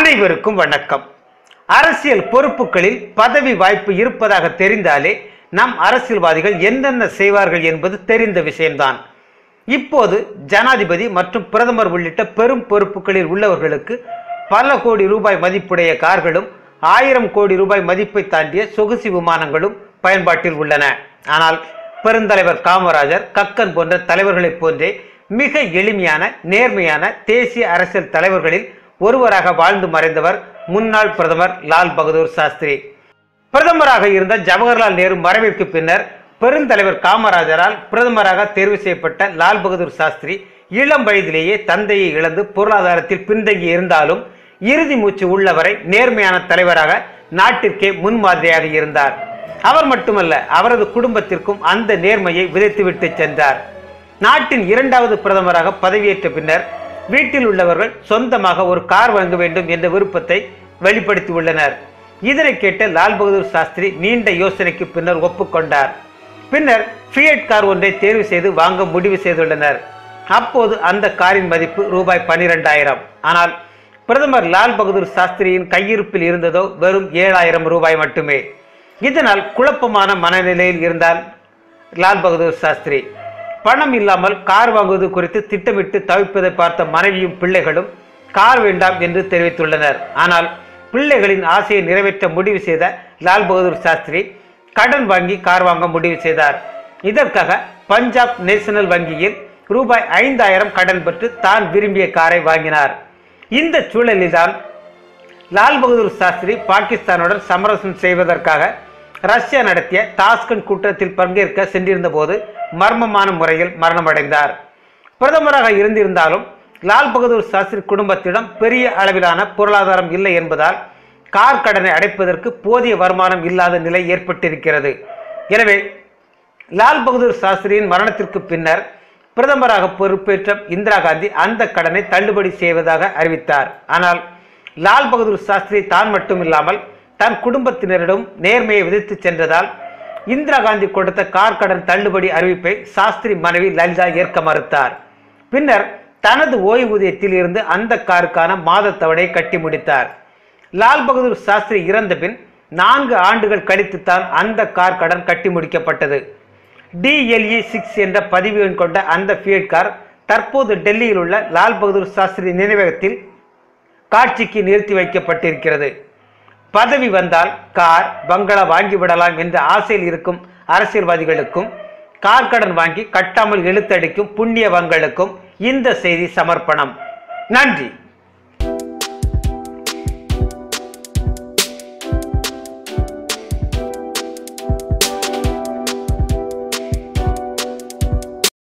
அனைவருக்கும் வணக்கம் அரசியல் பொறுப்புகளில் பதவி வாய்ப்பு இருப்பதாக தெரிந்தாலே நம் அரசியல்வாதிகள் என்னென்ன செய்வார்கள் என்பது தெரிந்த விஷயம்தான் இப்போது ஜனாதிபதி மற்றும் பிரதமர் உள்ளிட்ட பெரும் பொறுப்புகளில் உள்ளவர்களுக்கு பல கோடி ரூபாய் மதிப்புடைய கார்களும் ஆயிரம் கோடி ரூபாய் மதிப்பை தாண்டிய சொகுசு விமானங்களும் பயன்பாட்டில் உள்ளன ஆனால் பெருந்தலைவர் காமராஜர் கக்கன் போன்ற தலைவர்களைப் போன்றே மிக எளிமையான நேர்மையான தேசிய அரசியல் தலைவர்களில் ஒருவராக வாழ்ந்து மறைந்தவர் முன்னாள் பிரதமர் லால் பகதூர் சாஸ்திரி பிரதமராக இருந்த ஜவஹர்லால் நேரு மறைவிற்கு பின்னர் பெருந்தலைவர் காமராஜரால் பிரதமராக தேர்வு செய்யப்பட்ட லால் பகதூர் சாஸ்திரி இளம் வயதிலேயே தந்தையை இழந்து பொருளாதாரத்தில் பின்தங்கி இருந்தாலும் இறுதி மூச்சு உள்ளவரை நேர்மையான தலைவராக நாட்டிற்கே முன்மாதிரியாக இருந்தார் அவர் மட்டுமல்ல அவரது குடும்பத்திற்கும் அந்த நேர்மையை விதைத்துவிட்டு சென்றார் நாட்டின் இரண்டாவது பிரதமராக பதவியேற்ற பின்னர் வீட்டில் உள்ளவர்கள் சொந்தமாக ஒரு கார் வாங்க வேண்டும் என்ற விருப்பத்தை வெளிப்படுத்தியுள்ளனர் இதனை கேட்ட லால் பகதூர் சாஸ்திரி நீண்ட யோசனைக்கு பின்னர் ஒப்புக்கொண்டார் பின்னர் ஃபியட் கார் ஒன்றை தேர்வு செய்து வாங்க முடிவு செய்துள்ளனர் அப்போது அந்த காரின் மதிப்பு ரூபாய் பனிரெண்டாயிரம் ஆனால் பிரதமர் லால் பகதூர் சாஸ்திரியின் கையிருப்பில் இருந்ததோ வெறும் ஏழாயிரம் ரூபாய் மட்டுமே இதனால் குழப்பமான மனநிலையில் இருந்தார் லால் பகதூர் சாஸ்திரி பணம் இல்லாமல் கார் வாங்குவது குறித்து திட்டமிட்டு தவிப்பதை பார்த்த மனைவியும் பிள்ளைகளும் கார் வேண்டாம் என்று தெரிவித்துள்ளனர் ஆனால் பிள்ளைகளின் ஆசையை நிறைவேற்ற முடிவு செய்த லால் பகதூர் சாஸ்திரி கடன் வாங்கி கார் வாங்க முடிவு செய்தார் இதற்காக பஞ்சாப் நேஷனல் வங்கியில் ரூபாய் ஐந்தாயிரம் கடன் பெற்று தான் விரும்பிய காரை வாங்கினார் இந்த சூழலில்தான் லால் பகதூர் சாஸ்திரி பாகிஸ்தானுடன் சமரசம் செய்வதற்காக ரஷ்யா நடத்திய டாஸ்கன் கூட்டத்தில் பங்கேற்க சென்றிருந்த போது மர்மமான முறையில் மரணமடைந்தார் பிரதமராக இருந்திருந்தாலும் லால் பகதூர் சாஸ்திரி குடும்பத்திடம் பெரிய அளவிலான பொருளாதாரம் இல்லை என்பதால் கார் கடனை அடைப்பதற்கு போதிய வருமானம் இல்லாத நிலை ஏற்பட்டிருக்கிறது எனவே லால் பகதூர் சாஸ்திரியின் மரணத்திற்கு பின்னர் பிரதமராக பொறுப்பேற்ற இந்திரா காந்தி அந்த கடனை தள்ளுபடி செய்வதாக அறிவித்தார் ஆனால் லால் பகதூர் சாஸ்திரி தான் மட்டும் இல்லாமல் தன் குடும்பத்தினரிடம் நேர்மையை விதித்து சென்றதால் இந்திரா காந்தி கொடுத்த கார் கடன் தள்ளுபடி அறிவிப்பை சாஸ்திரி மனைவி லலிதா ஏற்க மறுத்தார் பின்னர் தனது ஓய்வூதியத்தில் இருந்து அந்த காருக்கான மாத தவணையை கட்டி முடித்தார் லால் பகதூர் சாஸ்திரி இறந்த பின் நான்கு ஆண்டுகள் கழித்துத்தான் அந்த கார் கடன் கட்டி முடிக்கப்பட்டது டிஎல்இ சிக்ஸ் என்ற பதிவு எண் கொண்ட அந்த ஃபியட் கார் தற்போது டெல்லியில் உள்ள லால் பகதூர் சாஸ்திரி நினைவகத்தில் காட்சிக்கு நிறுத்தி வைக்கப்பட்டிருக்கிறது பதவி வந்தால் கார் பங்களா வாங்கி விடலாம் என்ற ஆசையில் இருக்கும் அரசியல்வாதிகளுக்கும் கார் கடன் வாங்கி கட்டாமல் இழுத்தடிக்கும் புண்ணியவங்களுக்கும் இந்த செய்தி சமர்ப்பணம் நன்றி